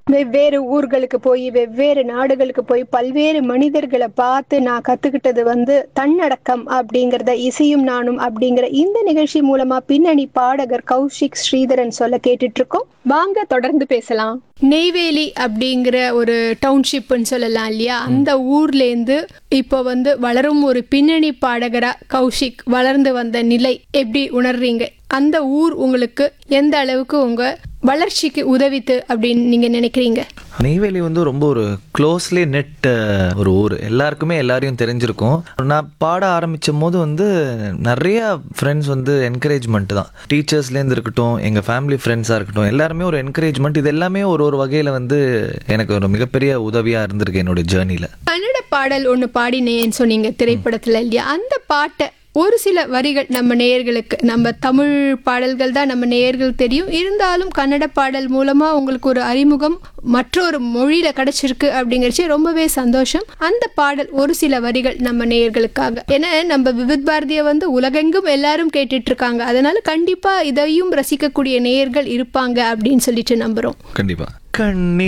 வெவ்வேறு ஊர்களுக்கு போய் வெவ்வேறு நாடுகளுக்கு போய் பல்வேறு மனிதர்களை பார்த்து நான் கத்துக்கிட்டது வந்து தன்னடக்கம் அப்படிங்கறத இசையும் நானும் அப்படிங்கிற இந்த நிகழ்ச்சி மூலமா பின்னணி பாடகர் கௌஷிக் ஸ்ரீதரன் சொல்ல கேட்டுட்டு இருக்கோம் வாங்க தொடர்ந்து பேசலாம் நெய்வேலி அப்படிங்கிற ஒரு டவுன்ஷிப்னு சொல்லலாம் இல்லையா அந்த ஊர்லேருந்து இப்போ வந்து வளரும் ஒரு பின்னணி பாடகரா கௌஷிக் வளர்ந்து வந்த நிலை எப்படி உணர்றீங்க அந்த ஊர் உங்களுக்கு எந்த அளவுக்கு உங்க வளர்ச்சிக்கு உதவித்து அப்படின்னு நீங்க நினைக்கிறீங்க நெய்வேலி வந்து ரொம்ப ஒரு க்ளோஸ்லி நெட் ஒரு ஊர் எல்லாருக்குமே எல்லாரையும் தெரிஞ்சிருக்கும் நான் பாட ஆரம்பிச்சும் போது வந்து நிறைய ஃப்ரெண்ட்ஸ் வந்து என்கரேஜ்மெண்ட் தான் டீச்சர்ஸ்லேருந்து இருக்கட்டும் எங்கள் ஃபேமிலி ஃப்ரெண்ட்ஸாக இருக்கட்டும் எல்லாருமே ஒரு என்கரேஜ்மெண்ட் இது எல்லாமே ஒரு ஒரு வகையில் வந்து எனக்கு ஒரு மிகப்பெரிய உதவியாக இருந்திருக்கு என்னோட ஜேர்னியில் கன்னட பாடல் ஒன்று பாடினேன்னு சொன்னீங்க திரைப்படத்துல இல்லையா அந்த பாட்டை ஒரு சில வரிகள் நம்ம நேயர்களுக்கு நம்ம தமிழ் பாடல்கள் தான் நம்ம நேயர்கள் தெரியும் இருந்தாலும் கன்னட பாடல் மூலமா உங்களுக்கு ஒரு அறிமுகம் மற்றொரு மொழியில கிடைச்சிருக்கு அப்படிங்கிறச்சு ரொம்பவே சந்தோஷம் அந்த பாடல் ஒரு சில வரிகள் நம்ம நேயர்களுக்காக ஏன்னா நம்ம விவித் பாரதியை வந்து உலகெங்கும் எல்லாரும் கேட்டுட்டு இருக்காங்க அதனால கண்டிப்பா இதையும் ரசிக்கக்கூடிய நேயர்கள் இருப்பாங்க அப்படின்னு சொல்லிட்டு நம்புறோம் கண்டிப்பாக கண்ணி